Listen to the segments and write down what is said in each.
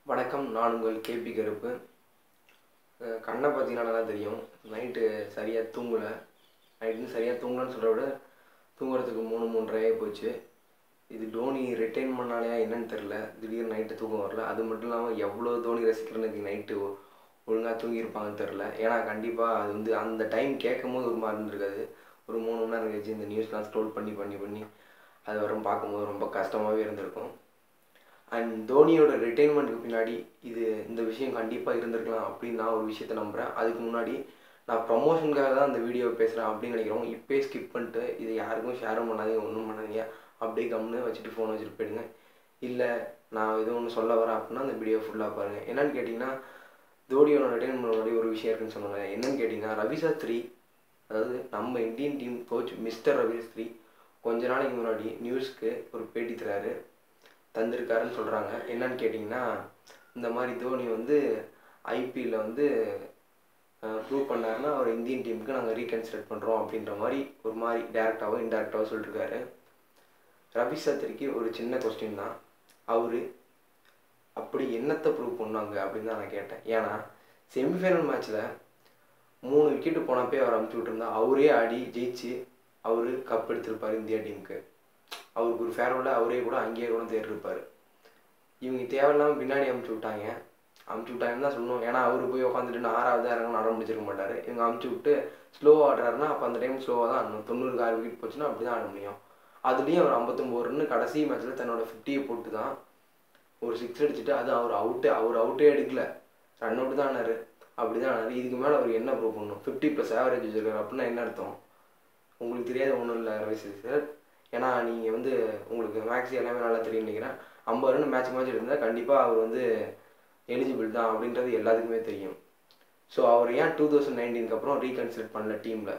வணக்கம் நான் உங்கள் கேபி கருப்பு அஹ் கண்ணை பார்த்தீங்கன்னா நல்லா தெரியும் நைட்டு சரியாக தூங்கலை நைட்டு சரியாக தூங்கலன்னு சொல்கிறத விட தூங்குறதுக்கு மூணு மூன்றரை போச்சு இது தோனி ரிட்டைன் பண்ணாலையா என்னன்னு தெரில திடீர்னு நைட்டு தூக்கம் வரல அது மட்டும் இல்லாமல் எவ்வளோ தோனி ரசிக்கிறேன்னு நைட்டு ஒழுங்காக தூங்கியிருப்பாங்கன்னு தெரில ஏன்னா கண்டிப்பாக அது வந்து அந்த டைம் கேட்கும் போது ஒரு மாதிரி இருந்திருக்காது ஒரு மூணு மணி நேரம் கழிச்சு இந்த நியூஸ்லாம் ஸ்க்ரோல் பண்ணி பண்ணி பண்ணி அது வரும் பார்க்கும்போது ரொம்ப கஷ்டமாகவே இருந்திருக்கும் அண்ட் தோனியோட ரிட்டைன்மெண்ட்டுக்கு பின்னாடி இது இந்த விஷயம் கண்டிப்பாக இருந்திருக்கலாம் அப்படின்னு நான் ஒரு விஷயத்த நம்புகிறேன் அதுக்கு முன்னாடி நான் ப்ரமோஷனுக்காக தான் இந்த வீடியோ பேசுகிறேன் அப்படின்னு நினைக்கிறவங்க இப்போயே ஸ்கிப் பண்ணிட்டு இதை யாருக்கும் ஷேரும் பண்ணாதீங்க ஒன்றும் பண்ணாதீங்க அப்படியே கம்னு வச்சுட்டு ஃபோன் வச்சுட்டு போயிடுங்க இல்லை நான் எதுவும் ஒன்று சொல்ல வரேன் அப்படின்னா அந்த வீடியோ ஃபுல்லாக பாருங்கள் என்னன்னு கேட்டிங்கன்னா தோனியோட ரிட்டைன்மெண்ட் முன்னாடி ஒரு விஷயம் இருக்குன்னு சொன்னாங்க என்னன்னு கேட்டிங்கன்னா ரவி சாஸ்திரி அதாவது நம்ம Indian team coach mister Ravi Shastri கொஞ்ச நாளைக்கு முன்னாடி நியூஸ்க்கு ஒரு பேட்டி தராரு தந்திருக்காருன்னு சொல்கிறாங்க என்னன்னு கேட்டிங்கன்னா இந்த மாதிரி தோனி வந்து ஐபிஎல்ல வந்து ப்ரூவ் பண்ணாருன்னா அவர் இந்தியன் டீமுக்கு நாங்கள் ரீகன்சிடர் பண்ணுறோம் அப்படின்ற மாதிரி ஒரு மாதிரி டேரெக்டாகவோ இன்டெரக்டாகவோ சொல்லிட்டுருக்காரு ரவி சாஸ்திரிக்கு ஒரு சின்ன கொஸ்டின் தான் அவர் அப்படி என்னத்தை ப்ரூவ் பண்ணாங்க அப்படின்னு தான் நான் கேட்டேன் ஏன்னா செமிஃபைனல் மேட்ச்சில் மூணு விக்கெட்டு போனப்பே அவர் அமுச்சு விட்டுருந்தா அவரே ஆடி ஜெயிச்சு அவர் கப் எடுத்திருப்பார் இந்தியா டீமுக்கு அவருக்கு ஒரு ஃபேர்வெல்ல அவரே கூட அங்கேயே கூட தேடிருப்பார் இவங்க தேவையில்லாமல் பின்னாடி அமுச்சு விட்டாங்க அமுச்சு விட்டாங்கன்னு தான் சொல்லணும் ஏன்னா அவர் போய் உட்காந்துட்டு நான் ஆறாவது இறங்க நட முடிச்சிருக்க மாட்டார் இவங்க அமுச்சு விட்டு ஸ்லோவாக ஆடுறாருன்னா அப்போ அந்த டைம் ஸ்லோவாக தான் ஆடணும் தொண்ணூறுக்கு ஆறு விக்கெட் போச்சுன்னா அப்படி தான் ஆட முடியும் அதுலேயும் அவர் ஐம்பத்தொம்போது ரன்னு கடைசி மேட்ச்சில் தன்னோட ஃபிஃப்டியை போட்டு தான் ஒரு சிக்ஸ் அடிச்சுட்டு அது அவர் அவுட்டு அவர் அவுட்டே எடுக்கல ரன் அவுட் தான் ஆனார் அப்படி தான் ஆனார் இதுக்கு மேலே அவர் என்ன ப்ரூவ் பண்ணணும் ஃபிஃப்டி ப்ளஸ் ஆவரேஜ் வச்சிருக்காரு அப்படின்னா என்ன அர்த்தம் உங்களுக்கு தெரியாத ஒன்றும் இல்லை ரவிசி சார் ஏன்னா நீங்கள் வந்து உங்களுக்கு மேக்ஸ் எல்லாமே நல்லா தெரியும் நினைக்கிறேன் ஐம்பது ரன் மேட்ச் மேட்ச் இருந்தால் கண்டிப்பாக அவர் வந்து எலிஜிபிள் தான் அப்படின்றது எல்லாத்துக்குமே தெரியும் ஸோ அவர் ஏன் டூ தௌசண்ட் நைன்டீனுக்கு அப்புறம் ரீகன்சிடர் பண்ணல டீமில்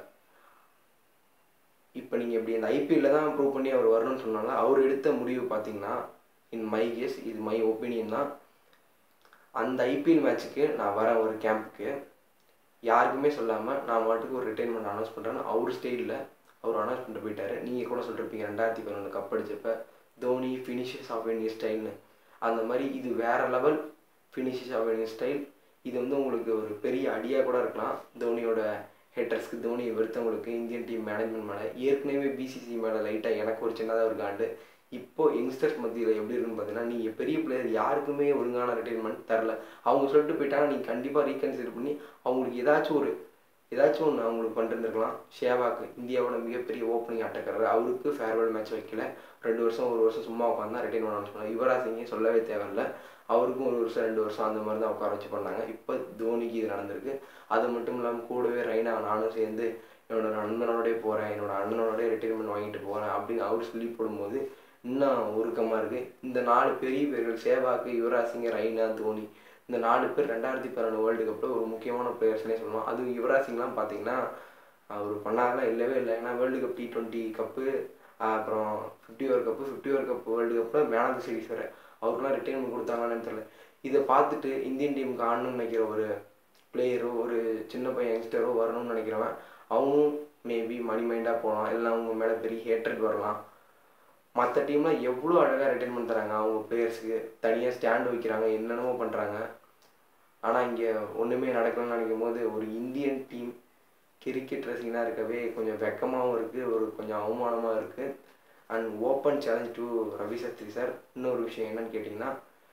இப்போ நீங்கள் இப்படி இந்த ஐபிஎல்ல தான் ப்ரூவ் பண்ணி அவர் வரணும்னு சொன்னாலும் அவர் எடுத்த முடிவு பார்த்தீங்கன்னா இன் மை கேஸ் இது மை ஒப்பீனியன் தான் அந்த ஐபிஎல் மேட்ச்சுக்கு நான் வரேன் ஒரு கேம்புக்கு யாருக்குமே சொல்லாமல் நான் மாட்டுக்கு ஒரு ரிட்டைர்மெண்ட் அனௌன்ஸ் பண்ணுறேன்னு அவர் ஸ்டைலில் அவர் அனௌன்ஸ் பண்ணிட்டு போயிட்டாரு நீங்கள் கூட சொல்லிருப்பீங்க ரெண்டாயிரத்தி பதினொன்று கப் அடிச்சப்ப தோனி ஃபினிஷஸ் ஆஃப் இன் ஸ்டைல்னு அந்த மாதிரி இது வேற level finishes off in style இது வந்து உங்களுக்கு ஒரு பெரிய அடியாக கூட இருக்கலாம் தோனியோட ஹேட்டர்ஸ்க்கு தோனியை வெறுத்தவங்களுக்கு இந்தியன் டீம் மேனேஜ்மெண்ட் மேலே ஏற்கனவே பிசிசி மேலே லைட்டாக எனக்கு ஒரு சின்னதாக ஒரு காண்டு இப்போ யங்ஸ்டர்ஸ் மத்தியில் எப்படி இருக்குன்னு பார்த்தீங்கன்னா நீங்கள் பெரிய பிளேயர் யாருக்குமே ஒழுங்கான ரிட்டைர்மெண்ட் தரல அவங்க சொல்லிட்டு போயிட்டாங்க நீங்கள் கண்டிப்பாக ரீகன்சிடர் பண்ணி அவங்களுக்கு ஏதாச்சும் ஒரு ஏதாச்சும் ஒன்று அவங்களுக்கு பண்ணிருந்துருக்கலாம் ஷேவாக்கு இந்தியாவோட மிகப்பெரிய ஓப்பனிங் அட்டக்காரர் அவருக்கு ஃபேர்வெல் மேட்ச் வைக்கல ரெண்டு வருஷம் ஒரு வருஷம் சும்மா உட்காந்தா ரிட்டைன் பண்ண சொன்னாங்க யுவராஜ் சிங்கே சொல்லவே தேவையில்ல அவருக்கும் ஒரு வருஷம் ரெண்டு வருஷம் அந்த மாதிரி தான் உட்கார வச்சு பண்ணாங்க இப்போ தோனிக்கு இது நடந்திருக்கு அது மட்டும் இல்லாமல் கூடவே ரெய்னா நானும் சேர்ந்து என்னோட நண்பனோடய போகிறேன் என்னோட அண்ணனோடய ரிட்டைர்மெண்ட் வாங்கிட்டு போகிறேன் அப்படின்னு அவர் சொல்லி போடும்போது இன்னும் உருக்கமாக இருக்குது இந்த நாலு பெரிய பேர்கள் சேவாக்கு யுவராஜ் சிங் ரெய்னா தோனி இந்த நாலு பேர் ரெண்டாயிரத்தி பதினொன்று வேர்ல்டு கப்பில் ஒரு முக்கியமான பிளேயர்ஸ்னே சொல்லலாம் அதுவும் யுவராஜ் சிங்லாம் பார்த்தீங்கன்னா அவர் பண்ணாதெல்லாம் இல்லவே இல்லை ஏன்னா world cup T twenty cup அப்புறம் fifty over cup fifty over cup world கப்பில் மேன் ஆஃப் த சீரிஸ் வேறு அவருக்குலாம் ரிட்டைர்மெண்ட் கொடுத்தாங்கன்னு தெரியல இதை பார்த்துட்டு இந்தியன் டீமுக்கு ஆடணும்னு நினைக்கிற ஒரு பிளேயரோ ஒரு சின்ன பையன் யங்ஸ்டரோ வரணும்னு நினைக்கிறவன் அவங்களும் மேபி மணி மைண்டாக போகலாம் இல்லை அவங்க மேலே பெரிய ஹேட்ரட் வரலாம் மற்ற டீம்லாம் எவ்வளோ அழகாக ரிட்டைர்மெண்ட் தராங்க அவங்க பிளேயர்ஸுக்கு தனியாக ஸ்டாண்டு வைக்கிறாங்க என்னென்னமோ பண்ணுறாங்க ஆனால் இங்கே ஒன்றுமே நடக்கணும்னு நினைக்கும் போது ஒரு இந்தியன் டீம் கிரிக்கெட் ரசிகனாக இருக்கவே கொஞ்சம் வெக்கமாகவும் இருக்குது ஒரு கொஞ்சம் அவமானமாக இருக்குது and open challenge to Ravi Shastri sir இன்னொரு விஷயம் என்னன்னு கேட்டிங்கன்னா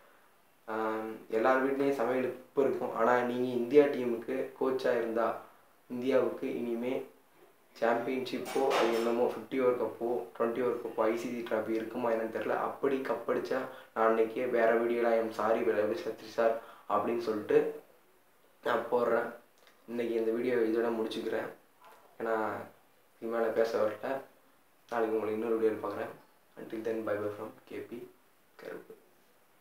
எல்லார் வீட்லேயும் சமையல் இப்போ இருக்கும் ஆனால் நீங்கள் இந்தியா டீமுக்கு கோச்சாக இருந்தால் இந்தியாவுக்கு இனிமே சாம்பியன்ஷிப்போ அது என்னமோ ஃபிஃப்டி ஓவர் கப்போ டுவெண்ட்டி ஓவர் கப்போ ஐசிசி ட்ராஃபி இருக்குமா என்னன்னு தெரில அப்படி கப் அடித்தா நான் அன்றைக்கே வேறு வீடியோவில் I'm sorry Ravi Shastri sir அப்படின்னு சொல்லிட்டு நான் போடுறேன் இன்றைக்கி இந்த வீடியோ இதோட முடிச்சுக்கிறேன் ஏன்னா இது மேலே பேச வரல நாளைக்கு உங்களை இன்னொரு வீடியோவில் பார்க்குறேன் until then bye bye from KP கருப்பு